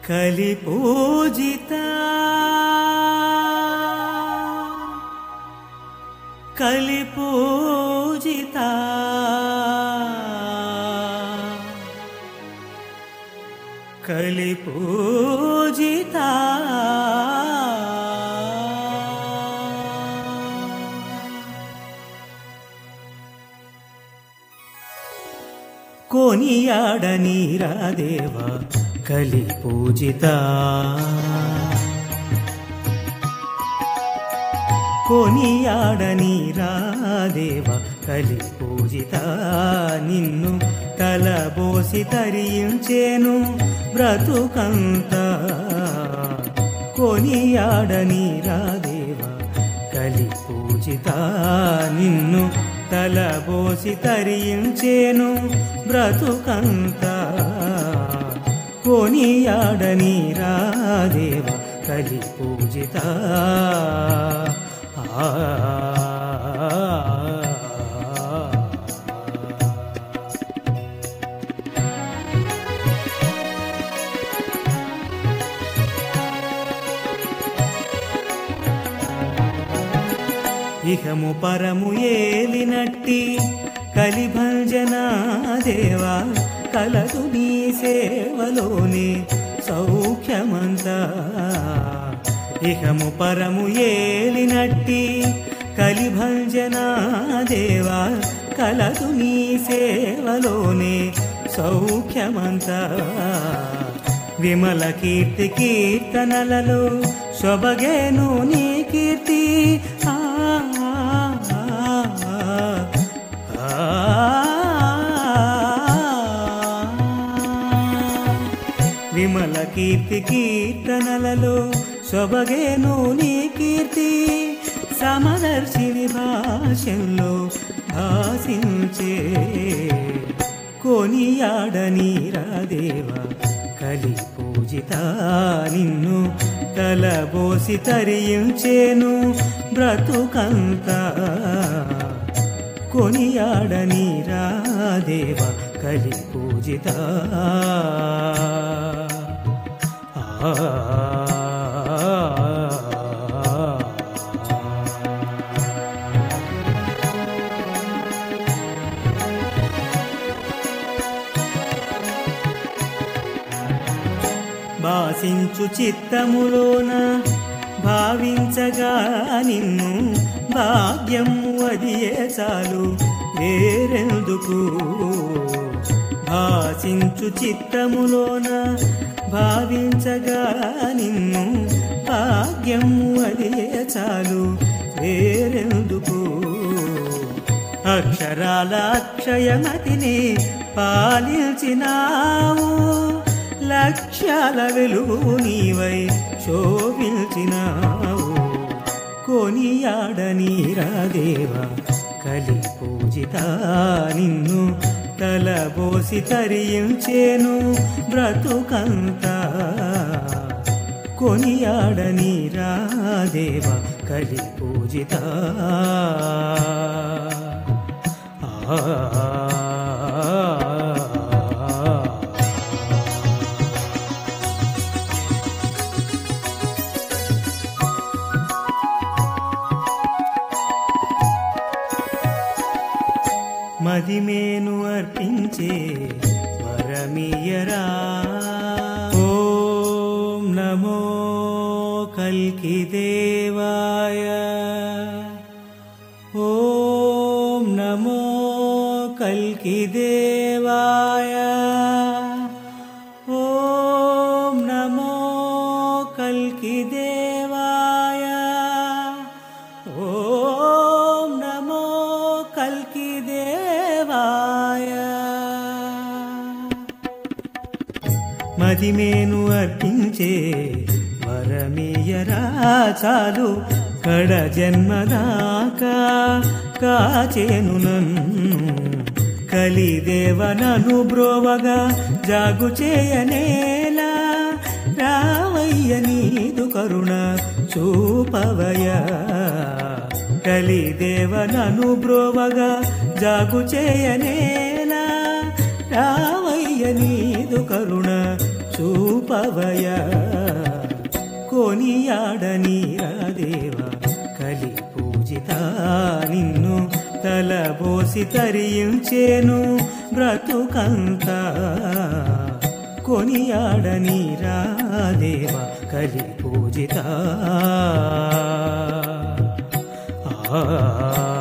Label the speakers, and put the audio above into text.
Speaker 1: కలి పూజిత కలి పూజిత కలి పూజిత కొనియాడనీరా దేవా కలి పూజిత కొనియాడనీరా దేవా కలి పూజిత నిన్ను తలబోసి తరించేను బ్రతుకంత కొనియాడనీరా దేవా కలి పూజిత నిన్ను తలబోసి తరించేను బ్రతుకంత కొనియాడనీరా దేవ కలి పూజిత ఆ ఇహము పరము ఏలినట్టి కలిభంజనా దేవా కలదు నీ సేవలోనే సౌఖ్యమంతా ఇహము పరము ఏలినట్టి కలిభంజనా దేవా కలదు నీ సేవలోనే సౌఖ్యమంతా విమల కీర్తి కీర్తనలలో శొబగేను నీ కీర్తి ఆ ఆ, ఆ, విమల కీర్తి కీర్తనలలో శొబగేను నీ కీర్తి సమదర్శిని భాషల్లో భాషించే కొనియాడనీరా దేవా కలి పూజిత నిన్ను తలబోసి తరించేను బ్రతుకంత కొనియాడనీరా దేవ కలి పూజిత భాసించు చిత్తములోన భావించగా నిన్ను భాగ్యము అదియే చాలు వేరెందుకు భాసించు చిత్తములోన భావించగా నిన్ను భాగ్యము అదియే చాలు వేరెందుకు అక్షరాల అక్షయమతిని పాలించినావు లక్ష్యాల వెలుగు నీవై శోభించినావు కొనియాడనీరా దేవా కలి పూజిత నిన్ను తలబోసి తరించేను బ్రతుకంత కొనియాడనీరా దేవా కలి పూజిత ఆ మదిమేను అర్పించే వరమియరా ఓం నమో కల్కి దేవాయ ఓం నమో కల్కి దేవాయ ఓం నమో కల్కి దేవాయ ఓం నమో కల్కి దేవాయ మదిమేను అర్పించే వరమీయరా చాలు కడ జన్మదాకా కాచేను నన్ను కలిదేవనను బ్రోవగా జాగు చేయనేలా రావయ్య నీదు కరుణ చూపవయ కలిదేవనను బ్రోవగా జాగు చేయనేలా రావయ్య నీదు కరుణ చూపవయ కొనియాడని రాదేవ కలి పూజిత నిన్ను తలబోసి తరించేను బ్రతుకంతా కొనియాడని రాదేవ కలి పూజిత ఆ